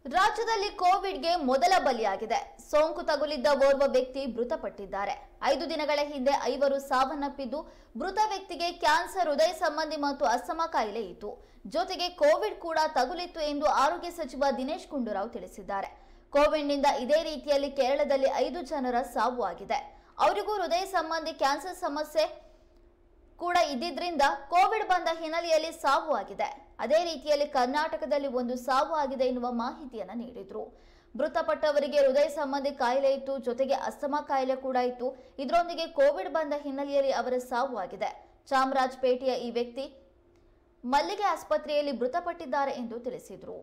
ರಾಜ್ಯದಲ್ಲಿ ಕೋವಿಡ್ಗೆ ಮೊದಲ ಬಲಿಯಾಗಿದೆ ಸೋಂಕು ತಗುಲಿದ್ದ ಓರ್ವ ವ್ಯಕ್ತಿ ಮೃತಪಟ್ಟಿದ್ದಾರೆ ಐದು ದಿನಗಳ ಹಿಂದೆ ಐವರು ಸಾವನ್ನಪ್ಪಿದ್ದು ಮೃತ ವ್ಯಕ್ತಿಗೆ ಕ್ಯಾನ್ಸರ್ ಹೃದಯ ಸಂಬಂಧಿ ಮತ್ತು ಅಸ್ತಮಾ ಕಾಯಿಲೆ ಇತ್ತು ಜೊತೆಗೆ ಕೋವಿಡ್ ಕೂಡ ತಗುಲಿತ್ತು ಎಂದು ಆರೋಗ್ಯ ಸಚಿವ ದಿನೇಶ್ ಗುಂಡೂರಾವ್ ತಿಳಿಸಿದ್ದಾರೆ ಕೋವಿಡ್ನಿಂದ ಇದೇ ರೀತಿಯಲ್ಲಿ ಕೇರಳದಲ್ಲಿ ಐದು ಜನರ ಸಾವು ಆಗಿದೆ ಅವರಿಗೂ ಹೃದಯ ಸಂಬಂಧಿ ಕ್ಯಾನ್ಸರ್ ಸಮಸ್ಯೆ ಕೂಡ ಇದ್ದಿದ್ರಿಂದ ಕೋವಿಡ್ ಬಂದ ಹಿನ್ನೆಲೆಯಲ್ಲಿ ಸಾವು ಆಗಿದೆ ಅದೇ ರೀತಿಯಲ್ಲಿ ಕರ್ನಾಟಕದಲ್ಲಿ ಒಂದು ಸಾವು ಆಗಿದೆ ಎನ್ನುವ ಮಾಹಿತಿಯನ್ನ ನೀಡಿದ್ರು ಮೃತಪಟ್ಟವರಿಗೆ ಹೃದಯ ಸಂಬಂಧಿ ಕಾಯಿಲೆ ಇತ್ತು ಜೊತೆಗೆ ಅಸ್ತಮಾ ಕಾಯಿಲೆ ಕೂಡ ಇತ್ತು ಇದರೊಂದಿಗೆ ಕೋವಿಡ್ ಬಂದ ಹಿನ್ನೆಲೆಯಲ್ಲಿ ಅವರ ಸಾವು ಆಗಿದೆ ಚಾಮರಾಜಪೇಟೆಯ ಈ ವ್ಯಕ್ತಿ ಮಲ್ಲಿಗೆ ಆಸ್ಪತ್ರೆಯಲ್ಲಿ ಮೃತಪಟ್ಟಿದ್ದಾರೆ ಎಂದು ತಿಳಿಸಿದ್ರು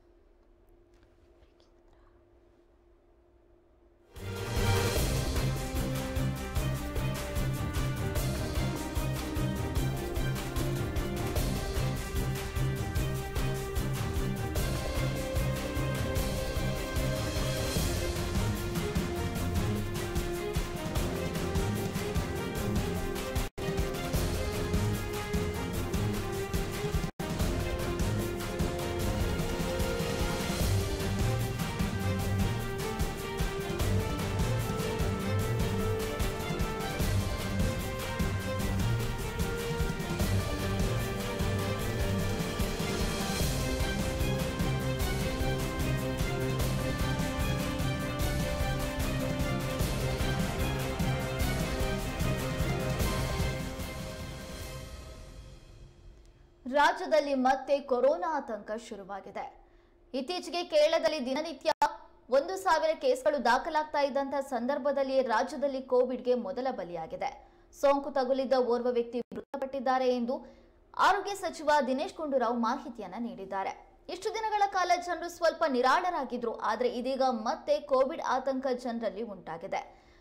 ರಾಜ್ಯದಲ್ಲಿ ಮತ್ತೆ ಕೊರೋನಾ ಆತಂಕ ಶುರುವಾಗಿದೆ ಇತ್ತೀಚೆಗೆ ಕೇರಳದಲ್ಲಿ ದಿನನಿತ್ಯ ಒಂದು ಸಾವಿರ ಕೇಸ್ಗಳು ದಾಖಲಾಗ್ತಾ ಇದ್ದಂತಹ ಸಂದರ್ಭದಲ್ಲಿ ರಾಜ್ಯದಲ್ಲಿ ಕೋವಿಡ್ಗೆ ಮೊದಲ ಬಲಿಯಾಗಿದೆ ಸೋಂಕು ತಗುಲಿದ್ದ ಓರ್ವ ವ್ಯಕ್ತಿ ಮೃತಪಟ್ಟಿದ್ದಾರೆ ಎಂದು ಆರೋಗ್ಯ ಸಚಿವ ದಿನೇಶ್ ಗುಂಡೂರಾವ್ ಮಾಹಿತಿಯನ್ನ ನೀಡಿದ್ದಾರೆ ಇಷ್ಟು ದಿನಗಳ ಕಾಲ ಜನರು ಸ್ವಲ್ಪ ನಿರಾಳರಾಗಿದ್ರು ಆದರೆ ಇದೀಗ ಮತ್ತೆ ಕೋವಿಡ್ ಆತಂಕ ಜನರಲ್ಲಿ ಉಂಟಾಗಿದೆ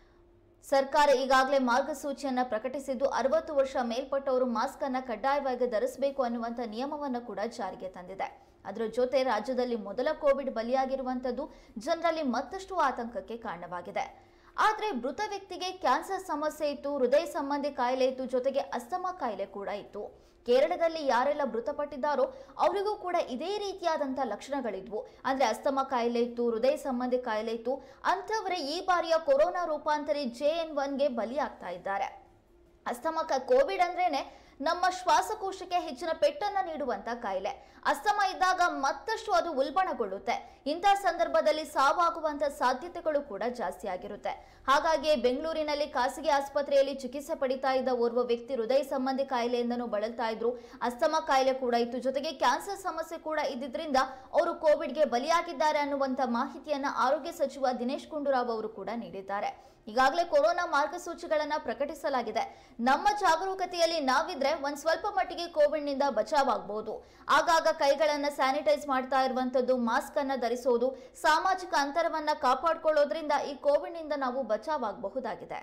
ಸರ್ಕಾರ ಈಗಾಗಲೇ ಮಾರ್ಗಸೂಚಿಯನ್ನ ಪ್ರಕಟಿಸಿದ್ದು ಅರವತ್ತು ವರ್ಷ ಮೇಲ್ಪಟ್ಟವರು ಮಾಸ್ಕ್ ಅನ್ನ ಕಡ್ಡಾಯವಾಗಿ ಧರಿಸಬೇಕು ಅನ್ನುವಂಥ ನಿಯಮವನ್ನು ಕೂಡ ಜಾರಿಗೆ ತಂದಿದೆ ಅದರ ಜೊತೆ ರಾಜ್ಯದಲ್ಲಿ ಮೊದಲ ಕೋವಿಡ್ ಬಲಿಯಾಗಿರುವಂಥದ್ದು ಜನರಲ್ಲಿ ಮತ್ತಷ್ಟು ಆತಂಕಕ್ಕೆ ಕಾರಣವಾಗಿದೆ ಆದರೆ ಮೃತ ವ್ಯಕ್ತಿಗೆ ಕ್ಯಾನ್ಸರ್ ಸಮಸ್ಯೆ ಇತ್ತು ಹೃದಯ ಸಂಬಂಧಿ ಕಾಯಿಲೆ ಇತ್ತು ಜೊತೆಗೆ ಅಸ್ತಮಾ ಕಾಯಿಲೆ ಕೂಡ ಇತ್ತು ಕೇರಳದಲ್ಲಿ ಯಾರೆಲ್ಲ ಮೃತಪಟ್ಟಿದ್ದಾರೋ ಅವರಿಗೂ ಕೂಡ ಇದೇ ರೀತಿಯಾದಂಥ ಲಕ್ಷಣಗಳಿದ್ವು ಅಂದ್ರೆ ಅಸ್ತಮಾ ಕಾಯಿಲೆ ಇತ್ತು ಹೃದಯ ಸಂಬಂಧಿ ಕಾಯಿಲೆ ಇತ್ತು ಅಂಥವರೇ ಈ ಬಾರಿಯ ಕೊರೋನಾ ರೂಪಾಂತರಿ ಜೆ ಎನ್ ಒನ್ಗೆ ಬಲಿಯಾಗ್ತಾ ಇದ್ದಾರೆ ಅಸ್ತಮಕ ಕೋವಿಡ್ ಅಂದ್ರೇನೆ ನಮ್ಮ ಶ್ವಾಸಕೋಶಕ್ಕೆ ಹೆಚ್ಚಿನ ಪೆಟ್ಟನ್ನ ನೀಡುವಂತ ಕಾಯಿಲೆ ಅಸ್ತಮ ಇದ್ದಾಗ ಮತ್ತಷ್ಟು ಅದು ಉಲ್ಬಣಗೊಳ್ಳುತ್ತೆ ಇಂತಹ ಸಂದರ್ಭದಲ್ಲಿ ಸಾವಾಗುವಂತ ಸಾಧ್ಯತೆಗಳು ಕೂಡ ಜಾಸ್ತಿ ಆಗಿರುತ್ತೆ ಹಾಗಾಗಿ ಬೆಂಗಳೂರಿನಲ್ಲಿ ಖಾಸಗಿ ಆಸ್ಪತ್ರೆಯಲ್ಲಿ ಚಿಕಿತ್ಸೆ ಪಡಿತಾ ಇದ್ದ ಓರ್ವ ವ್ಯಕ್ತಿ ಹೃದಯ ಸಂಬಂಧಿ ಕಾಯಿಲೆಯಿಂದನೂ ಬಳಲ್ತಾ ಇದ್ರು ಅಸ್ತಮ ಕಾಯಿಲೆ ಕೂಡ ಇತ್ತು ಜೊತೆಗೆ ಕ್ಯಾನ್ಸರ್ ಸಮಸ್ಯೆ ಕೂಡ ಇದ್ದಿದ್ರಿಂದ ಅವರು ಕೋವಿಡ್ಗೆ ಬಲಿಯಾಗಿದ್ದಾರೆ ಅನ್ನುವಂತ ಮಾಹಿತಿಯನ್ನ ಆರೋಗ್ಯ ಸಚಿವ ದಿನೇಶ್ ಗುಂಡೂರಾವ್ ಅವರು ಕೂಡ ನೀಡಿದ್ದಾರೆ ಈಗಾಗಲೇ ಕೊರೋನಾ ಮಾರ್ಗಸೂಚಿಗಳನ್ನ ಪ್ರಕಟಿಸಲಾಗಿದೆ ನಮ್ಮ ಜಾಗರೂಕತೆಯಲ್ಲಿ ನಾವಿದ್ರೆ ಒಂದ್ ಸ್ವಲ್ಪ ಮಟ್ಟಿಗೆ ಕೋವಿಡ್ ನಿಂದ ಬಚಾವಾಗಬಹುದು ಆಗಾಗ ಕೈಗಳನ್ನ ಸ್ಯಾನಿಟೈಸ್ ಮಾಡ್ತಾ ಇರುವಂತದ್ದು ಮಾಸ್ಕ್ ಅನ್ನ ಧರಿಸೋದು ಸಾಮಾಜಿಕ ಅಂತರವನ್ನ ಕಾಪಾಡ್ಕೊಳ್ಳೋದ್ರಿಂದ ಈ ಕೋವಿಡ್ ನಿಂದ ನಾವು ಬಚಾವಾಗಬಹುದಾಗಿದೆ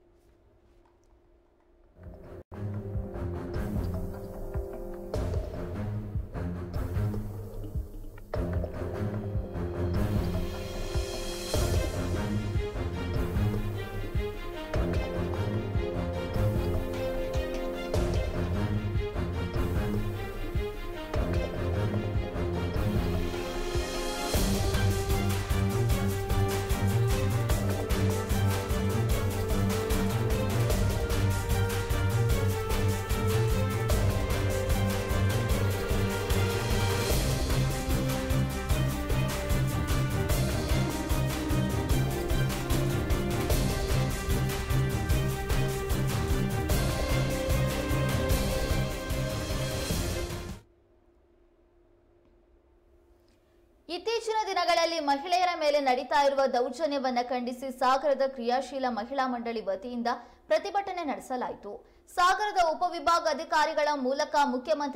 ಇತ್ತೀಚಿನ ದಿನಗಳಲ್ಲಿ ಮಹಿಳೆಯರ ಮೇಲೆ ನಡೀತಾ ಇರುವ ದೌರ್ಜನ್ಯವನ್ನ ಖಂಡಿಸಿ ಸಾಗರದ ಕ್ರಿಯಾಶೀಲ ಮಹಿಳಾ ಮಂಡಳಿ ವತಿಯಿಂದ ಪ್ರತಿಭಟನೆ ನಡೆಸಲಾಯಿತು ಸಾಗರದ ಉಪವಿಭಾಗ ಅಧಿಕಾರಿಗಳ ಮೂಲಕ ಮುಖ್ಯಮಂತ್ರಿ